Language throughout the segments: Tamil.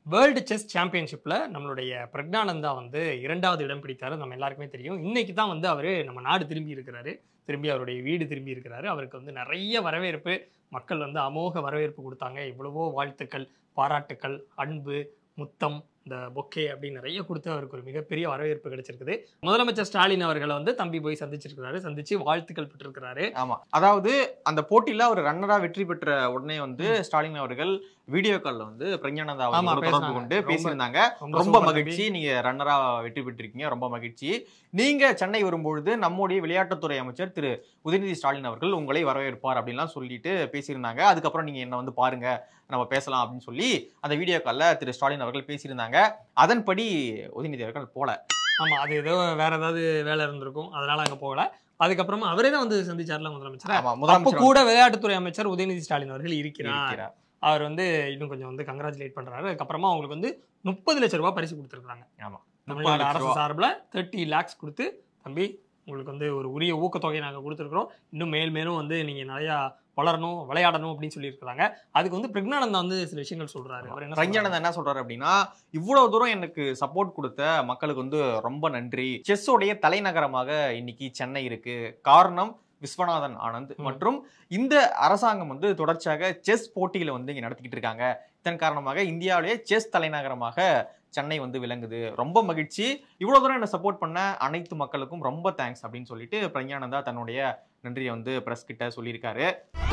வேர்ல்டு செஸ் சாம்பியன்ஷிப்பில் நம்மளுடைய பிரக்னானந்தா வந்து இரண்டாவது இடம் பிடித்தாரு நம்ம எல்லாருக்குமே தெரியும் இன்னைக்கு தான் வந்து அவர் நம்ம நாடு திரும்பி இருக்கிறாரு திரும்பி அவருடைய வீடு திரும்பி இருக்கிறாரு அவருக்கு வந்து நிறைய வரவேற்பு மக்கள் வந்து அமோக வரவேற்பு கொடுத்தாங்க இவ்வளவோ வாழ்த்துக்கள் பாராட்டுக்கள் அன்பு முத்தம் இந்த பொக்கே அப்படின்னு நிறைய கொடுத்து அவருக்கு ஒரு மிகப்பெரிய வரவேற்பு கிடைச்சிருக்குது முதலமைச்சர் ஸ்டாலின் அவர்களை வந்து தம்பி போய் சந்திச்சிருக்கிறாரு சந்திச்சு வாழ்த்துக்கள் பெற்றிருக்கிறாரு ஆமா அதாவது அந்த போட்டியில அவர் ரன்னரா வெற்றி பெற்ற உடனே வந்து ஸ்டாலின் அவர்கள் வீடியோ கால்ல வந்து பிரஞானந்தா ஆமா, அவர்களோட தொடர்பு பேசுனாங்க. கொண்டு ரொம்ப- பேசியிருந்தாங்க ரொம்ப சூப்பர் தம்பி. மகிழ்ச்சி நீங்க ரன்னரா வெற்றி பெற்றிருக்கீங்க ரொம்ப மகிழ்ச்சி நீங்க சென்னை வரும்பொழுது நம்முடைய விளையாட்டுத்துறை அமைச்சர் திரு உதயநிதி ஸ்டாலின் அவர்கள் உங்களை வரவேற்பார் அப்படின்லாம் சொல்லிட்டு பேசியிருந்தாங்க அதுக்கப்புறம் நீங்க என்ன வந்து பாருங்க நம்ம பேசலாம் அப்படின்னு சொல்லி அந்த வீடியோ கால்ல திரு ஸ்டாலின் அவர்கள் பேசியிருந்தாங்க அதன்படி உதயநிதி அவர்கள் போல ஆமா அது ஏதோ வேற ஏதாவது வேலை இருந்திருக்கும் அதனால அங்க போகல அதுக்கப்புறமா அவரே தான் வந்து சந்திச்சார்ல முதலமைச்சர் ஆமா அப்ப முதலமைச்சர் கூட விளையாட்டுத்துறை அமைச்சர் உதயநிதி ஸ்டாலின் அவர்கள் இருக்கிறார் இருக்கிறார். அவர் வந்து இன்னும் கொஞ்சம் வந்து கங்க்ராச்சுலேட் பண்றாரு அதுக்கப்புறமா அவங்களுக்கு வந்து முப்பது லட்ச ரூபாய் பரிசு கொடுத்துருக்காங்க ஆமா. தமிழ்நாடு லட்ச அரசு ரூபா. சார்பில் தேர்ட்டி லேக்ஸ் கொடுத்து தம்பி உங்களுக்கு வந்து ஒரு உரிய ஊக்கத்தொகை நாங்கள் கொடுத்துருக்குறோம் இன்னும் மேல் மேலும் வந்து நீங்க நிறையா வளரணும் விளையாடணும் அப்படின்னு சொல்லியிருக்கிறாங்க அதுக்கு வந்து பிரக்னானந்தா வந்து சில விஷயங்கள் சொல்றாரு அவர் என்ன சொல்றாரு? ரஞ்சனன் என்ன சொல்றாரு அப்படின்னா இவ்வளவு தூரம் எனக்கு சப்போர்ட் கொடுத்த மக்களுக்கு வந்து ரொம்ப நன்றி செஸ்ஸோடைய தலைநகரமாக இன்னைக்கு சென்னை இருக்கு காரணம் விஸ்வநாதன் ஆனந்த் ம். மற்றும் இந்த அரசாங்கம் வந்து தொடர்ச்சியாக செஸ் போட்டிகளை வந்து இங்க நடத்திக்கிட்டு இருக்காங்க இதன் காரணமாக இந்தியாவிலேயே செஸ் தலைநகரமாக சென்னை வந்து விளங்குது ரொம்ப மகிழ்ச்சி இவ்வளவு தூரம் என்ன சப்போர்ட் பண்ண அனைத்து மக்களுக்கும் ரொம்ப தேங்க்ஸ் அப்படின்னு சொல்லிட்டு பிரஞானந்தா தன்னுடைய நன்றியை வந்து பிரஸ் கிட்ட சொல்லியிருக்காரு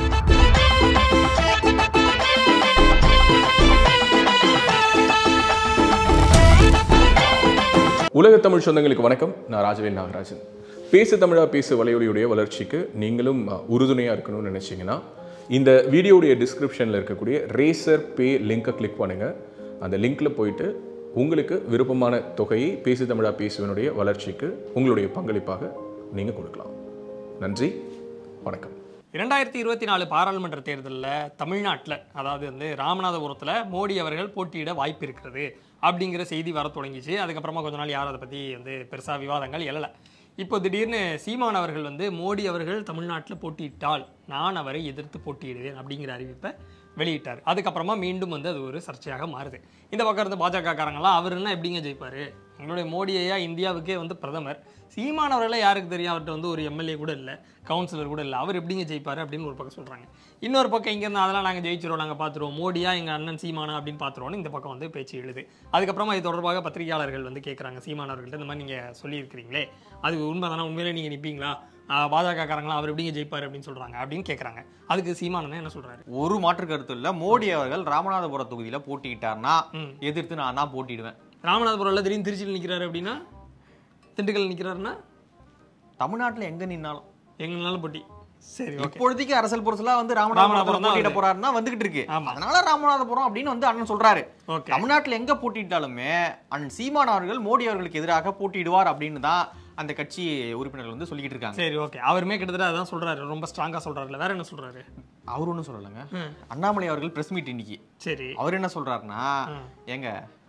உலக தமிழ் சொந்தங்களுக்கு வணக்கம் நான் ராஜவேல் நாகராஜன் பேசு தமிழா பேசு வலையொலியுடைய வளர்ச்சிக்கு நீங்களும் அஹ், உறுதுணையா இருக்கணும்னு நினைச்சீங்கன்னா இந்த வீடியோடைய டிஸ்கிரிப்ஷனில் இருக்கக்கூடிய ரேசர் பே லிங்கை கிளிக் பண்ணுங்க அந்த லிங்க்ல போயிட்டு உங்களுக்கு விருப்பமான தொகையை பேசு தமிழா பேசுவனுடைய வளர்ச்சிக்கு உங்களுடைய பங்களிப்பாக நீங்கள் கொடுக்கலாம் நன்றி வணக்கம் இரண்டாயிரத்தி இருபத்தி நாலு பாராளுமன்ற தேர்தலில் தமிழ்நாட்டில் அதாவது வந்து ராமநாதபுரத்தில் மோடி அவர்கள் போட்டியிட வாய்ப்பு இருக்கிறது அப்படிங்கிற செய்தி வர தொடங்கிச்சு அதுக்கப்புறமா கொஞ்ச நாள் யாரும் அதை பற்றி வந்து பெருசாக விவாதங்கள் எழலை இப்போ திடீர்னு சீமான் அவர்கள் வந்து மோடி அவர்கள் தமிழ்நாட்டில் போட்டியிட்டால் நான் அவரை எதிர்த்து போட்டியிடுவேன் அப்படிங்கிற அறிவிப்பை வெளியிட்டார் அதுக்கப்புறமா மீண்டும் வந்து அது ஒரு சர்ச்சையாக மாறுது இந்த பக்கம் இருந்து பாஜக காரங்களாம் அவருன்னா எப்படிங்க ஜெயிப்பாரு எங்களுடைய மோடியையா இந்தியாவுக்கே வந்து பிரதமர் சீமான் அவர்களே யாருக்கு தெரியும் அவர்கிட்ட வந்து ஒரு எம்எல்ஏ கூட இல்லை கவுன்சிலர் கூட இல்லை அவர் எப்படிங்க ஜெயிப்பாரு அப்படின்னு ஒரு பக்கம் சொல்றாங்க இன்னொரு பக்கம் இங்க இருந்து அதெல்லாம் நாங்கள் ஜெயிச்சிருவோம் நாங்கள் பார்த்துருவோம் மோடியா எங்க அண்ணன் சீமானா அப்படின்னு பார்த்துருவோம்னு இந்த பக்கம் வந்து பேச்சு எழுது அதுக்கப்புறமா இது தொடர்பாக பத்திரிகையாளர்கள் வந்து கேட்குறாங்க சீமான் அவர்கள்ட்ட இந்த மாதிரி நீங்க சொல்லியிருக்கிறீங்களே அது உண்மை தானே உண்மையிலே நீங்க நிப்பீங்களா பாஜக காரங்களா அவர் எப்படிங்க ஜெயிப்பாரு அப்படின்னு சொல்றாங்க அப்படின்னு கேட்குறாங்க அதுக்கு சீமானன் என்ன சொல்றாரு ஒரு மாற்று கருத்து இல்ல மோடி அவர்கள் ராமநாதபுரம் தொகுதியில போட்டியிட்டார்னா ம். எதிர்த்து நான் தான் போட்டிடுவேன் ராமநாதபுரம்ல திடீர்னு திருச்சியில் நிற்கிறாரு அப்படின்னா திண்டுக்கல் நிற்கிறாருன்னா தமிழ்நாட்டுல எங்க நின்னாலும் எங்கனாலும் போட்டி சரி ஓகே இப்பொழுதைக்கு அரசல் புரசலா வந்து ராமநாதபுரம் ராமநாதபுரம் தான் போட்டியிட வருது. போறாருன்னா வந்துகிட்டு இருக்கு ஆமா. அதனால ராமநாதபுரம் அப்படின்னு வந்து அண்ணன் சொல்றாரு ஓகே தமிழ்நாட்டுல எங்க போட்டியிட்டாலுமே அண்ணன் சீமான் அவர்கள் மோடி அவர்களுக்கு எதிராக போட்டியிடுவார் அப்படின்னு தான் அந்த கட்சி உறுப்பினர்கள் வந்து சொல்லிக்கிட்டு இருக்காங்க சரி ஓகே அவருமே கிட்டத்தட்ட அதான் சொல்றாரு ரொம்ப ஸ்ட்ராங்கா சொல்றாருல வேற என்ன சொல்றாரு அவர் ஒன்றும் சொல்லலைங்க ம். அண்ணாமலை அவர்கள் பிரஸ் மீட் இன்னைக்கு சரி அவர் என்ன சொல்றாருன்னா ம். ஏங்க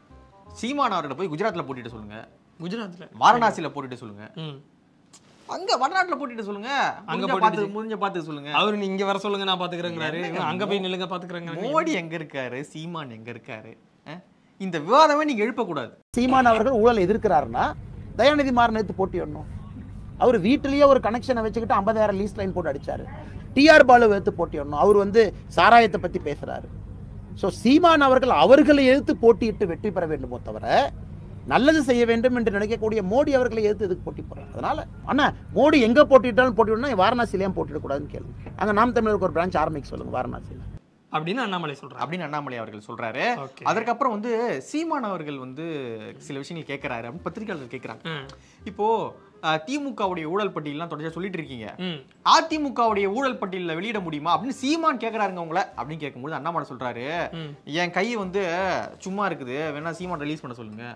சீமான் அவர்கிட்ட போய் குஜராத்ல போட்டியிட சொல்லுங்க குஜராத்ல வாரணாசியில போட்டியிட சொல்லுங்க ம் அங்க வடநாட்டுல போட்டிட்டு சொல்லுங்க அங்க அங்க போட்டிட்டு பார்த்து முடிஞ்ச பார்த்து சொல்லுங்க அவரு நீ இங்க வர சொல்லுங்க நான் பாத்துக்கிறேங்கிறாரு என்னங்க அங்க போய் நில்லுங்க பாத்துக்கிறேங்க மோடி எங்க இருக்காரு சீமான் எங்க இருக்காரு அஹ்? இந்த விவாதமே நீங்க எழுப்பக்கூடாது சீமான் அவர்கள் ஊழல் எதிர்க்கிறாருன்னா தயாநிதி மாறன் எடுத்து போட்டியிடணும் அவர் வீட்டிலேயே ஒரு கனெக்ஷனை வச்சுக்கிட்டு ஐம்பதாயிரம் லீஸ் லைன் போட்டு அடிச்சாரு டிஆர் பாலு எடுத்து போட்டியிடணும் அவர் வந்து சாராயத்தை பத்தி பேசுறாரு ஸோ சீமான் அவர்கள் அவர்களை எதிர்த்து போட்டியிட்டு வெற்றி பெற வேண்டுமோ தவிர நல்லது செய்ய வேண்டும் என்று நினைக்கக்கூடிய மோடி அவர்களை எதிர்த்து எதுக்கு போட்டி போடுறாங்க அதனால அண்ணா மோடி எங்க போட்டிட்டாலும் போட்டிடணும் வாரணாசியில ஏன் போட்டிடக்கூடாதுன்னு கேள்வி அங்க நாம் தமிழருக்கு ஒரு பிரான்ச் ஆரம்பிக்க சொல்லுங்க வாரணாசியில அப்படின்னு அண்ணாமலை சொல்றாரு அப்படின்னு அண்ணாமலை அவர்கள் சொல்றாரு ஓகே அதற்கப்புறம் வந்து சீமான் அவர்கள் வந்து சில விஷயங்கள் கேட்கிறாரு அப்படின்னு பத்திரிகையாளர் கேட்கிறாங்க ம் இப்போ அஹ், திமுகவுடைய ஊழல் பட்டியலாம் தொடர்ச்சியா சொல்லிட்டு இருக்கீங்க ம் அதிமுகவுடைய ஊழல் பட்டியலில் வெளியிட முடியுமா அப்படின்னு சீமான் கேட்கறாருங்க உங்களை அப்படின்னு கேட்கும்போது அண்ணாமலை சொல்றாரு ம் என் கை வந்து சும்மா இருக்குது வேணா சீமான் ரிலீஸ் பண்ண சொல்லுங்க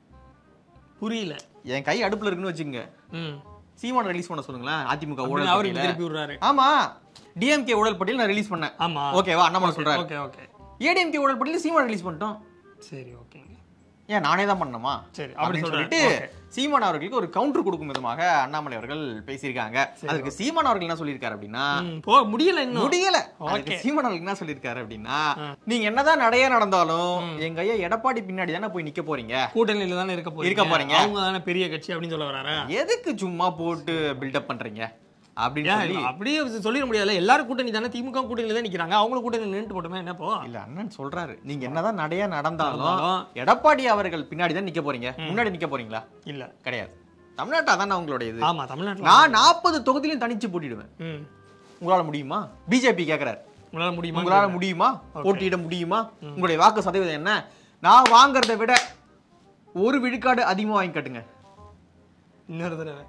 புரியல என் கை அடுப்புல இருக்குன்னு வச்சுக்கோங்க ம் சீமான் ரிலீஸ் பண்ண சொல்லுங்களேன் அதிமுக அப்படின்னு ஊழல் அவரு இங்க பட்டியல. திருப்பி விடுறாரு ஆமா டிஎம்கே ஊழல் பட்டியல் நான் ரிலீஸ் பண்ணேன் ஆமா ஓகேவா அண்ணாமலை சொல்றாரு ஓகே ஓகே ஏடிஎம்கே ஊழல் பட்டியல் சீமான் ரிலீஸ் பண்ணிட்டோம் சரி ஓகேங்க ஏன் நானே தான் பண்ணணுமா சரி, அப்படி அப்படின்னு சொல்றாரு. சொல்லிட்டு Okay. சீமான் அவர்களுக்கு ஒரு கவுண்டர் கொடுக்கும் விதமாக அண்ணாமலை அவர்கள் பேசியிருக்காங்க அதுக்கு சீமான் அவர்கள் என்ன சொல்லியிருக்காரு அப்படின்னா ம், போ முடியல இன்னும் முடியல அதுக்கு Okay. சீமான் அவர்கள் என்ன சொல்லியிருக்காரு அப்படின்னா நீங்க என்னதான் நடைய நடந்தாலும் எங்க ஐயா எடப்பாடி பின்னாடி தானே போய் நிக்க போறீங்க கூட்டணியில தானே இருக்க போறீங்க இருக்க போறீங்க. அவங்க தானே பெரிய கட்சி அப்படின்னு சொல்ல வராரா எதுக்கு சும்மா போட்டு பில்டப் பண்றீங்க அப்படின்னு ஏன் சொல்லி அப்படியே சொல்லிட முடியாதுல்ல எல்லாரும் கூட்டணி தானே திமுக கூட்டணியில தான் நிக்கிறாங்க அவங்களும் கூட்டணி நின்று போட்டுமே என்ன போ இல்ல அண்ணன் சொல்றாரு நீங்க என்னதான் நடைய நடந்தாலும் நடந்தாலும். எடப்பாடி அவர்கள் பின்னாடி தான் நிக்க போறீங்க முன்னாடி நிக்க போறீங்களா இல்ல கிடையாது தமிழ்நாட்டு அதானே உங்களுடைய இது ஆமா தமிழ்நாட்டுல நான் நாற்பது தொகுதியிலும் தனிச்சு போட்டிடுவேன் ம் உங்களால முடியுமா பிஜேபி கேக்குறாரு உங்களால முடியுமா உங்களால முடியுமா போட்டியிட முடியுமா உங்களுடைய வாக்கு சதவீதம் என்ன நான் வாங்குறதை விட ஒரு விழுக்காடு அதிகமா வாங்கி கட்டுங்க இன்னொரு தடவை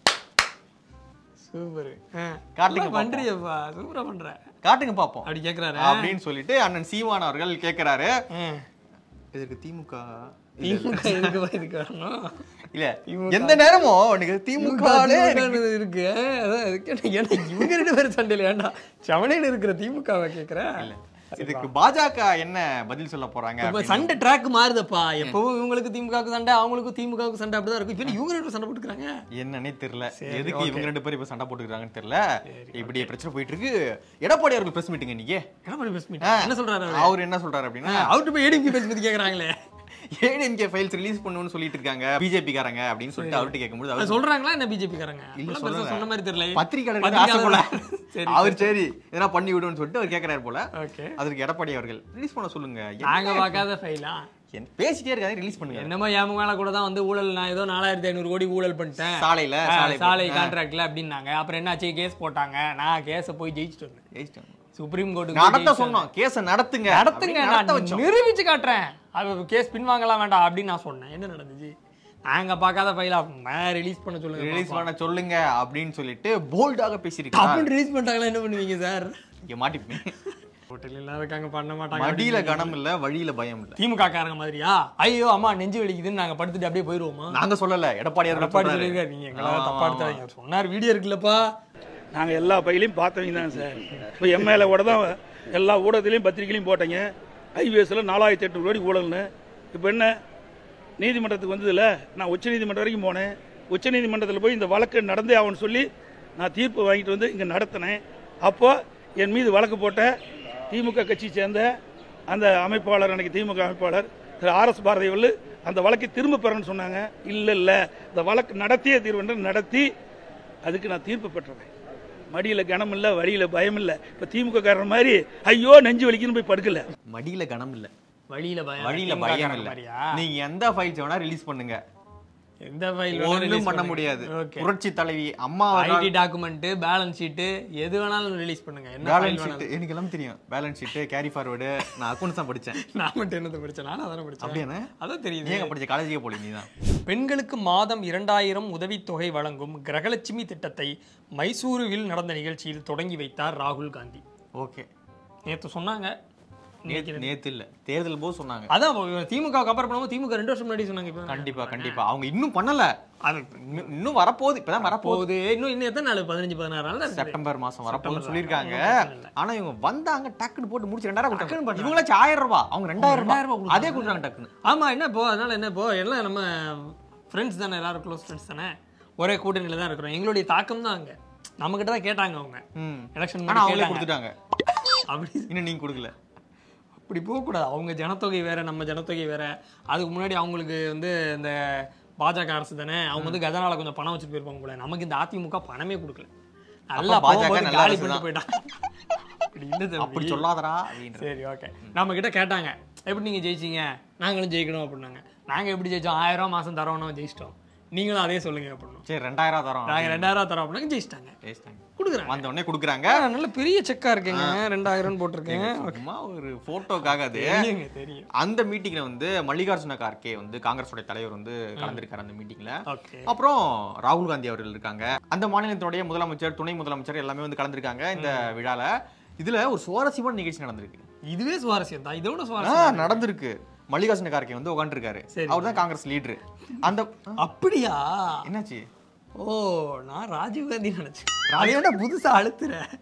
சூப்பர் காட்டுங்க பண்றியப்பா சூப்பரா பண்ற காட்டுங்க பாப்போம் அப்படி கேக்குறாரு அப்படின்னு சொல்லிட்டு அண்ணன் சீமான் அவர்கள் கேக்குறாரு ம். இதற்கு திமுக திமுக எதுக்கு இதுக்கு வரணும் இல்ல எந்த நேரமும் உனக்கு திமுக திமுக திமுகன்னு இருக்கு அதான் அதுக்கு என்ன- ஏன்டா இவங்க ரெண்டு பேரும் சண்டையில ஏன்டா செவனையில இருக்கிற திமுகவை கேக்குற இதுக்கு பாஜக என்ன பதில் சொல்ல போறாங்க இப்ப அப்படின்னு. சண்டை ட்ராக் மாறுதப்பா எப்பவும் இவங்களுக்கு திமுகவுக்கு சண்டை அவங்களுக்கும் திமுகவுக்கு சண்டை அப்படிதான் இருக்கும் இப்ப இவங்க ரெண்டு பேரும் சண்டை போட்டுக்கிறாங்க என்னன்னே தெரியல சரி, எதுக்கு okay. இவங்க ரெண்டு பேரும் இப்ப சண்டை போட்டுக்கிறாங்கன்னு தெரியல இப்படி பிரச்சனை போயிட்டு இருக்கு எடப்பாடி அவர்கள் பிரஸ் மீட்டிங் இன்னைக்கு எடப்பாடி பேச என்ன சொல்றாரு அவரு? அவர் என்ன சொல்றாரு அப்படின்னா அவர்கிட்ட போய் ஏடிஎம்கே பேசி பத்தி கேக்குறாங்களே ஏடிஎம்கே ஃபைல்ஸ் ரிலீஸ் பண்ணுன்னு சொல்லிட்டு இருக்காங்க பிஜேபி காரங்க அப்படின்னு சொல்லிட்டு அவர்கிட்ட கேட்கும்போது அது அவர் சொல்றாங்களா என்ன பிஜேபி காரங்க இல்ல, இல்ல சொல்லல. சொன்ன மாதிரி தெரியல பத்திரிக்கையாளருக்கு ஆசை போல சரி அவர் சரி எதனா பண்ணி விடுன்னு சொல்லிட்டு அவர் கேட்கறாரு போல ஓகே அதற்கு எடப்பாடி அவர்கள் ரிலீஸ் பண்ண சொல்லுங்க என்ன- நாங்க பார்க்காத ஃபைலா என்ன- பேசிட்டே இருக்காங்க ரிலீஸ் பண்ணுங்க என்னமோ என் மேல கூட தான் வந்து ஊழல் நான் ஏதோ நாலாயிரத்தி ஐநூறு கோடி ஊழல் பண்ணிட்டேன் சாலையில ஆ, சாலை சாலை கான்ட்ராக்ட்ல அப்படின்னாங்க அப்புறம் என்னாச்சு கேஸ் போட்டாங்க நான் கேஸ போய் ஜெயிச்சுட்டு வந்தேன் ஜெயிச்சிட்டாங்க. சுப்ரீம் கோர்ட்டு நடத்த சொன்னோம் கேஸ நடத்துங்க நடத்துங்க அப்படின்னு நடத்த நான் வச்சோம் நிரூபிச்சு காட்டுறேன் அது கேஸ் பின்வாங்கலாம் வேண்டாம் அப்படின்னு நான் சொன்னேன் என்ன நடந்துச்சு நாங்க பார்க்காத ஃபைலா ரிலீஸ் பண்ண சொல்லுங்க ரிலீஸ் பண்ண சொல்லுங்க அப்படின்னு சொல்லிட்டு போல்டாக பேசியிருக்காங்க அப்படின்னு ரிலீஸ் பண்ணிட்டாங்களா என்ன பண்ணுவீங்க சார் இங்க மாட்டிப்பீங்க ஹோட்டல் இல்லாதக்காங்க பண்ண மாட்டாங்க மடியில கனம் இல்ல வழியில பயம் இல்ல திமுக காரங்க மாதிரியா ஐயோ அம்மா நெஞ்சு வலிக்குதுன்னு நாங்க படுத்துட்டு அப்படியே போயிருவோமா நாங்க சொல்லல எடப்பாடி அவர்கள் எடப்பாடி சொல்றாரு. சொல்லியிருக்காரு நீங்க எங்களை ஆமா, தப்பா எடுத்தாதீங்க சொன்னார் வீடியோ இருக்குல்லப்பா நாங்கள் எல்லா பையிலையும் பார்த்தவங்க தான் சார் இப்போ எம்எல்ஏ கூட தான் எல்லா ஊடகத்திலையும் பத்திரிகையிலையும் போட்டீங்க ஐபிஎஸ்ல நாலாயிரத்தி எட்நூறு கோடி ஊழல்னு இப்போ என்ன நீதிமன்றத்துக்கு வந்ததில்ல நான் உச்ச நீதிமன்றம் வரைக்கும் போனேன் உச்ச நீதிமன்றத்தில் போய் இந்த வழக்கு நடந்தே ஆகும்னு சொல்லி நான் தீர்ப்பு வாங்கிட்டு வந்து இங்கே நடத்தினேன் அப்போ என் மீது வழக்கு போட்ட திமுக கட்சி சேர்ந்த அந்த அமைப்பாளர் அன்னைக்கு திமுக அமைப்பாளர் திரு ஆர் எஸ் பாரதியவர்கள் அந்த வழக்கை திரும்ப பெறணும்னு சொன்னாங்க இல்லை இல்லை இந்த வழக்கு நடத்திய தீர்வு நடத்தி அதுக்கு நான் தீர்ப்பு பெற்றேன் மடியில கனம் இல்ல வழியில பயம் இல்ல இப்ப திமுக காரன் மாதிரி ஐயோ நெஞ்சு வலிக்குன்னு போய் படுக்கல மடியில கனம் இல்ல வழியில பயம் வழியில திமுக பயம் காரங்க இல்ல மாதிரியா? நீங்க எந்த ஃபைல்ஸ் வேணா ரிலீஸ் பண்ணுங்க எந்த ஃபைல் ஒண்ணும் பண்ண முடியாது ஓகே புரட்சி தலைவி அம்மா ஐடி டாக்குமெண்ட் பேலன்ஸ் ஷீட் எது வேணாலும் ரிலீஸ் பண்ணுங்க என்ன பேலன்ஸ் file ஷீட் வேணாலும் எனக்கு எல்லாம் தெரியும் பேலன்ஸ் ஷீட் கேரி ஃபார்வர்டு நான் அக்கௌண்ட்ஸ் தான் படிச்சேன் நான் மட்டும் என்னத்தை படிச்சேன் நானும் அதானே படிச்சேன் அப்படியானே அதான் நீ தெரியுது எங்க படிச்ச காலேஜுக்கே போல நீ தான் பெண்களுக்கு மாதம் இரண்டாயிரம் உதவித்தொகை வழங்கும் கிரகலட்சுமி திட்டத்தை மைசூருவில் நடந்த நிகழ்ச்சியில் தொடங்கி வைத்தார் ராகுல் காந்தி ஓகே நேத்து சொன்னாங்க இன்னைக்கு நேத்து நேத்து இல்ல தேர்தல் போது சொன்னாங்க அதான் திமுக கம்பேர் பண்ணும்போது திமுக ரெண்டு வருஷம் முன்னாடி சொன்னாங்க இப்ப கண்டிப்பா கண்டிப்பா அவங்க இன்னும் பண்ணல அது இன்னும் இன்னும் வரப்போகுது இப்பதான் வரப்போகுது போகுது இன்னும் இன்னும் எத்தனை நாள் பதினஞ்சு பதினாறு நாள் தான் இருக்குது. செப்டம்பர் மாசம் வரப்போகுதுன்னு செப்டம்பர் சொல்லியிருக்காங்க ஒண்ணும் பிரச்சனை இல்ல. ஆனா இவங்க வந்தாங்க டக்குன்னு போட்டு முடிச்சு ரெண்டாயிரம் டக்குன்னு கொடுத்தாங்க பண்றாங்க. இவங்களாச்சும் ஆயிரம் ரூபாய் அவங்க ரெண்டாயிரம் ரெண்டாயிரம் ரூபாய் ரூபாய் அதே கொடுக்குறாங்க டக்குன்னு ஆமா என்ன போ அதனால என்ன போ எல்லாம் நம்ம ஃப்ரெண்ட்ஸ் தானே எல்லாரும் க்ளோஸ் ஃப்ரெண்ட்ஸ் தானே ஒரே கூட்டணியில தான் இருக்கிறோம் எங்களுடைய தாக்கம் தான் அங்க நம்ம கிட்ட தான் கேட்டாங்க அவங்க ம். எலெக்ஷன் ஆனா அவங்களே கொடுத்துட்டாங்க அப்படி இன்னும் நீங்க கொடுக்கல அப்படி போகக்கூடாது அவங்க ஜனத்தொகை வேற நம்ம ஜனத்தொகை வேற அதுக்கு முன்னாடி அவங்களுக்கு வந்து இந்த பாஜக அரசு தானே அவங்க வந்து கஜனால கொஞ்சம் பணம் வச்சுட்டு போயிருப்பாங்க போல நமக்கு இந்த அதிமுக பணமே கொடுக்கல நல்லா பாஜக போகும்போது நல்ல காலி அரசு பண்ணிட்டு தான். போயிட்டான் அப்படி இல்ல தம்பி. அப்படி சொல்லாதடா அப்படின்ற சரி ஓகே நம்ம கிட்ட கேட்டாங்க எப்படி நீங்க ஜெயிச்சீங்க நாங்களும் ஜெயிக்கணும் அப்படின்னாங்க நாங்க எப்படி ஜெயிச்சோம் ஆயிரம் ரூபாய் மாசம் தரோம் ஜெயிச்சிட்டோம் நீங்களும் அதே சொல்லுங்க அப்படின்னோம் சரி ரெண்டாயிரம் தரோம் நாங்க ரெண்டாயிரம் ரூபாய் தரோம் அப்படின்னாங்க ஜெயிச்சிட்டாங்க பேசிட்டாங்க. கொடுக்குறாங்க வந்த உடனே கொடுக்குறாங்க ஆ, நல்ல பெரிய செக்கா இருக்குங்க ரெண்டாயிரம் போட்டிருக்கேன் சும்மா ஒரு போட்டோக்காக அது தெரியுங்க தெரியும் அந்த மீட்டிங்ல வந்து மல்லிகார்ஜுன கார்கே வந்து காங்கிரஸோட தலைவர் வந்து கலந்துருக்காரு அந்த மீட்டிங்ல ஓகே அப்புறம் ராகுல் காந்தி அவர்கள் இருக்காங்க அந்த மாநிலத்தினுடைய முதலமைச்சர் துணை முதலமைச்சர் எல்லாமே வந்து கலந்துருக்காங்க இந்த விழால இதுல ஒரு சுவாரஸ்யமான நிகழ்ச்சி நடந்திருக்கு இதுவே சுவாரஸ்யம் தான் இதோட ஆ, சுவாரஸ்யம் நடந்திருக்கு மல்லிகார்ஜுன கார்கே வந்து உட்காந்துருக்காரு சரி. அவர் தான் காங்கிரஸ் லீடர் அந்த ஆ, அப்படியா என்னாச்சு ஓ நான் ராஜீவ் காந்தி நினைச்சேன் அதை விட புதுசா அழுத்துற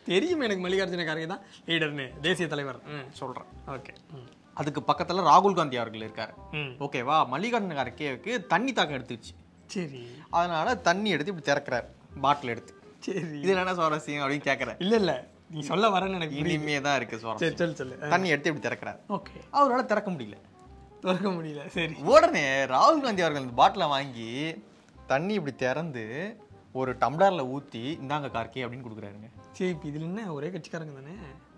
தெரியும் எனக்கு மல்லிகார்ஜுன கார்கே தான் லீடர்னு தேசிய தலைவர் ம் சொல்றேன் ஓகே ம் அதுக்கு பக்கத்துல ராகுல் காந்தி அவர்கள் இருக்காரு ம் ஓகேவா மல்லிகார்ஜுன கார்கேவுக்கு தண்ணி தாக்கம் எடுத்துச்சு சரி அதனால தண்ணி எடுத்து இப்படி திறக்கிறார் பாட்டில் எடுத்து சரி இது என்ன சுவாரஸ்யம் அப்படின்னு கேட்கறேன் இல்ல இல்ல நீ சொல்ல வரேன்னு எனக்கு புரியுது. இனிமே தான் இருக்கு சரி சுவாரஸ்யம் சொல்லு சொல்லு தண்ணி எடுத்து இப்படி திறக்கிறார் ஓகே அவரால திறக்க முடியல திறக்க முடியல சரி உடனே ராகுல் காந்தி அவர்கள் இந்த பாட்டிலை வாங்கி தண்ணி இப்படி திறந்து ஒரு டம்ளர்ல ஊத்தி இந்தாங்க கார்கே அப்படின்னு கொடுக்குறாருங்க சரி இப்போ இதுல என்ன ஒரே கட்சிக்காரங்க தானே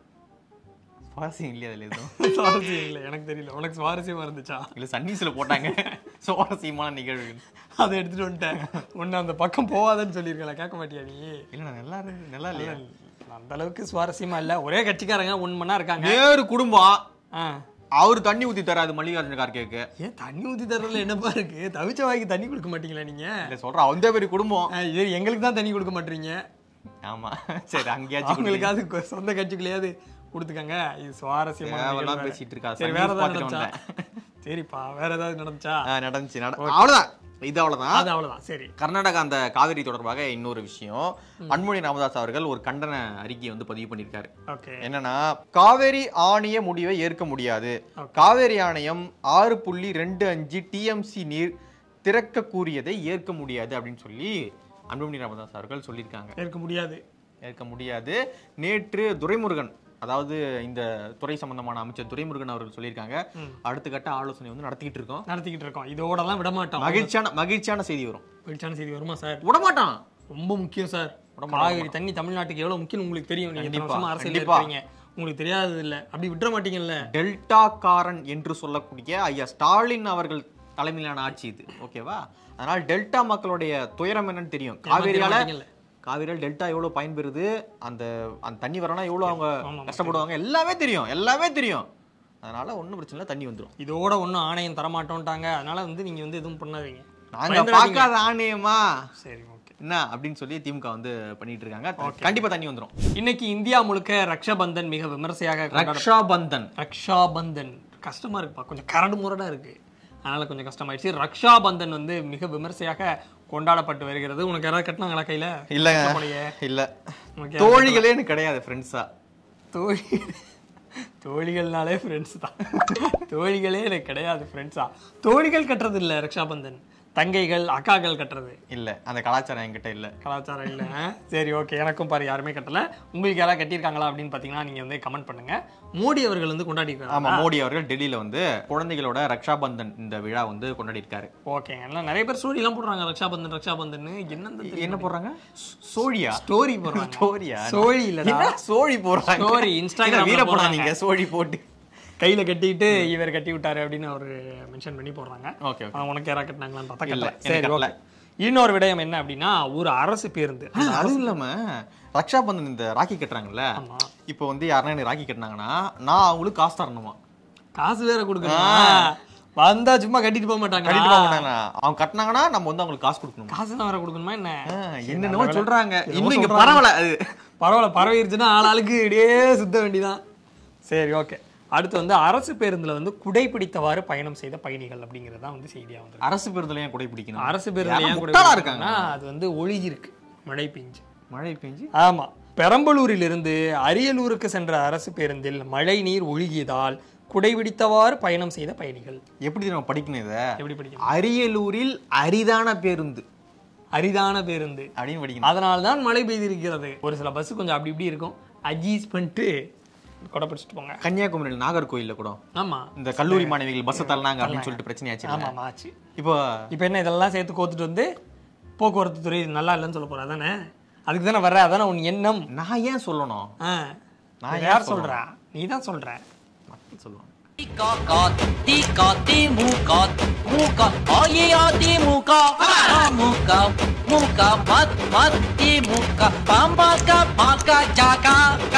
சுவாரஸ்யம் இல்லையா அதுல எதுவும் சுவாரஸ்யம் இல்லை எனக்கு தெரியல உனக்கு சுவாரஸ்யமா இருந்துச்சா இல்ல சன்னீஸ்ல போட்டாங்க சுவாரஸ்யமான நிகழ்வு அதை எடுத்துட்டு வந்துட்டேன் உன்னை அந்த பக்கம் போவாதன்னு சொல்லியிருக்கல கேட்க மாட்டியா நீ இல்ல நான் நல்லா இருக்கு நல்லா இல்லையா அந்த அளவுக்கு சுவாரஸ்யமா இல்ல ஒரே கட்சிக்காரங்க உண்மைனா இருக்காங்க வேறு குடும்பம் ஆ. அவர் தண்ணி ஊத்தி தராது மல்லிகார்ஜுன கார்கேக்கு ஏன் தண்ணி ஊத்தி தர்றதுல என்னப்பா இருக்கு தவிச்ச வாய்க்கு தண்ணி கொடுக்க மாட்டீங்களா நீங்க இல்ல சொல்றேன் அந்த பெரிய குடும்பம் ஆ, இது எங்களுக்கு தான் தண்ணி கொடுக்க மாட்டீங்க ஆமா சரி அங்கேயாச்சும் அவங்களுக்காவது கொ- சொந்த கட்சிக்குள்ளேயாவது கொடுத்துக்கங்க இது சுவாரஸ்யமான தேவையில்லாம நிகழ்வு. பேசிட்டு இருக்கா. சரி சன் வேற நியூஸ் ஏதாவது பார்த்துட்டு நடந்துச்சா சரிப்பா வேற ஏதாவது நடந்துச்சா ஆ, நடந்துச்சு நட அவ்வளவுதான் இது அவ்வளவுதான் அது அவ்வளவுதான் சரி கர்நாடகா அந்த காவிரி தொடர்பாக இன்னொரு விஷயம் அன்மொழி ராமதாஸ் அவர்கள் ஒரு கண்டன அறிக்கையை வந்து பதிவு பண்ணியிருக்காரு ஓகே என்னன்னா காவேரி ஆணைய முடிவை ஏற்க முடியாது காவேரி ஆணையம் ஆறு புள்ளி ரெண்டு அஞ்சு டிஎம்சி நீர் திறக்க கூறியதை ஏற்க முடியாது அப்படின்னு சொல்லி அன்புமணி ராமதாஸ் அவர்கள் சொல்லியிருக்காங்க ஏற்க முடியாது ஏற்க முடியாது நேற்று துரைமுருகன் அதாவது இந்த துறை சம்பந்தமான அமைச்சர் துரைமுருகன் அவர்கள் சொல்லியிருக்காங்க அடுத்த கட்ட ஆலோசனை வந்து நடத்திக்கிட்டு இருக்கோம் நடத்திக்கிட்டு இருக்கோம் இதோடலாம் விட மாட்டோம் மகிழ்ச்சியான மகிழ்ச்சியான செய்தி வரும் வெளிச்சான செய்தி வருமா சார் விடமாட்டான் ரொம்ப முக்கியம் சார் விட காவிரி தண்ணி தமிழ்நாட்டுக்கு எவ்வளவு முக்கியம் உங்களுக்கு தெரியும் நீங்க இத்தனை கண்டிப்பா, வருஷமா அரசியல் கண்டிப்பா. இருக்கீங்க உங்களுக்கு தெரியாதது இல்ல அப்படி விட்டுற மாட்டீங்கல்ல டெல்டா காரன் என்று சொல்லக்கூடிய ஐயா ஸ்டாலின் அவர்கள் தலைமையிலான ஆட்சி இது ஓகேவா அதனால டெல்டா மக்களுடைய துயரம் என்னன்னு தெரியும் காவேரியால மாட்டீங்கல்ல. காவேரியால் டெல்டா எவ்வளவு பயன்பெறுது அந்த அந்த தண்ணி வரனா எவ்வளவு அவங்க ஆமா, கஷ்டப்படுவாங்க எல்லாமே தெரியும் எல்லாமே தெரியும் அதனால ஒண்ணும் பிரச்சனை இல்லை தண்ணி வந்துரும் இதோட ஒண்ணும் ஆணையம் தரமாட்டோம்ட்டாங்க அதனால வந்து நீங்க வந்து எதுவும் பண்ணாதீங்க நாங்க பயந்துடாதீங்க. பார்க்காத ஆணையமா சரி ஓகே என்ன அப்படின்னு சொல்லி திமுக வந்து பண்ணிட்டு இருக்காங்க கண்டிப்பா தண்ணி வந்துரும் இன்னைக்கு இந்தியா முழுக்க ரக்ஷாபந்தன் மிக விமர்சையாக கொண்டாட ரக்ஷா பந்தன் ரக்ஷாபந்தன் கஷ்டமா இருக்குப்பா கொஞ்சம் கரடு முரடா இருக்கு அதனால கொஞ்சம் கஷ்டமாயிடுச்சு ரக்ஷாபந்தன் வந்து மிக விமர்சையாக கொண்டாடப்பட்டு வருகிறது உனக்கு யாராவது கட்டினாங்களா கையில இல்லங்க போலையே. இல்ல உனக்கு தோழிகளே எனக்கு கிடையாது ஃப்ரெண்ட்ஸா தோழி தோழிகள்னாலே ஃப்ரெண்ட்ஸ் தான் தோழிகளே எனக்கு கிடையாது ஃப்ரெண்ட்ஸா தோழிகள் கட்டுறது இல்ல ரக்ஷாபந்தன் தங்கைகள் அக்காக்கள் கட்டுறது இல்ல அந்த கலாச்சாரம் என்கிட்ட இல்ல கலாச்சாரம் இல்லை சரி ஓகே எனக்கும் பாரு யாருமே கட்டல உங்களுக்கு யாராவது கட்டியிருக்காங்களா அப்படின்னு பார்த்தீங்கன்னா நீங்க வந்து கமெண்ட் பண்ணுங்க மோடி அவர்கள் வந்து கொண்டாடி ஆமா மோடி அவர்கள் டெல்லியில வந்து குழந்தைகளோட ரக்ஷாபந்தன் இந்த விழா வந்து கொண்டாடி இருக்காரு ஓகேங்க எல்லாம் நிறைய பேர் ஸ்டோரி எல்லாம் போடுறாங்க ரக்ஷாபந்தன் ரக்ஷாபந்தன் என்ன என்ன போடுறாங்க சோழியா ஸ்டோரி போடுறாங்க ஸ்டோரியா சோழி இல்லடா என்ன சோழி போடுறாங்க Story, Instagramல என்ன வீர போடா போடுறாங்க. நீங்க சோழி போட்டு கையில கட்டிட்டு இவர் கட்டி விட்டாரு அப்படின்னு அவர் மென்ஷன் பண்ணி போடுறாங்க ஓகே ஆ, உனக்கு யாரா கட்டினாங்களான்னு பார்த்தா இல்ல, கட்டல எனக்கு சரி கட்டல. ஓகே இன்னொரு விடயம் என்ன அப்படின்னா ஒரு அரசு பேருந்து அது இல்லாம ரக்ஷாபந்தன் இந்த ராக்கி கட்டுறாங்கல்ல ஆமா. இப்போ வந்து யாருன்னா எனக்கு ராக்கி கட்டினாங்கன்னா நான் அவங்களுக்கு காசு தரணுமா காசு வேற கொடுக்கணும் வந்தா சும்மா கட்டிட்டு போக மாட்டாங்க கட்டிட்டு போக மாட்டாங்க அவங்க கட்டினாங்கன்னா நம்ம வந்து அவங்களுக்கு காசு கொடுக்கணுமா காசு வேற கொடுக்கணுமா என்ன ஆ, என்னென்னமோ சொல்றாங்க என்னமோ இன்னும் இங்க சொல்றாங்க. பரவாயில்ல அது பரவாயில்ல பரவிருச்சுன்னா ஆள் ஆளுக்கு இடையே சுத்த வேண்டிதான் சரி ஓகே அடுத்து வந்து அரசு பேருந்துல வந்து குடை பிடித்தவாறு பயணம் செய்த பயணிகள் அப்படிங்கிறது தான் வந்து செய்தியா வந்து அரசு பேருந்துல ஏன் குடை பிடிக்கணும் அரசு பேருந்து யாரும் ஏன் குடை முட்டாளா பிடிக்கிறாங்கன்னா, அது வந்து ஒழுகி இருக்கு மழை பெஞ்சு மழை பெஞ்சு ஆமா பெரம்பலூரிலிருந்து அரியலூருக்கு சென்ற அரசு பேருந்தில் மழை நீர் ஒழுகியதால் குடைபிடித்தவாறு பயணம் செய்த பயணிகள் எப்படி நம்ம படிக்கணும் இத எப்படி படிக்கணும் அரியலூரில் அரிதான பேருந்து அரிதான பேருந்து அப்படின்னு படிக்கணும் அதனால தான் மழை பெய்திருக்கிறது ஒரு சில பஸ் கொஞ்சம் அப்படி இப்படி இருக்கும் அஜீஸ் பண்ணிட்டு கொடை பிடிச்சிட்டு போங்க கன்னியாகுமரியில் நாகர்கோயில்ல கூட ஆமா இந்த கல்லூரி மாணவிகள் பஸ் தள்ளினாங்க அப்படின்னு சொல்லிட்டு பிரச்சனை ஆச்சு ஆமா ஆமா ஆச்சு இப்போ இப்போ என்ன இதெல்லாம் சேர்த்து கோத்துட்டு வந்து போக்குவரத்து துறை நல்லா இல்லைன்னு சொல்ல போற அதானே அதுக்கு தானே வர்ற அதானே உன் எண்ணம் நான் ஏன் சொல்லணும் ஆ நான் நான் ஏன் யார் சொல்லணும்? சொல்றா நீ தான் சொல்ற மக்கள் சொல்லுவாங்க Tikat, tikat, timukat, muka, ayya timuka, muka, muka, mat, mat, timuka, pambaka, paka, jaka.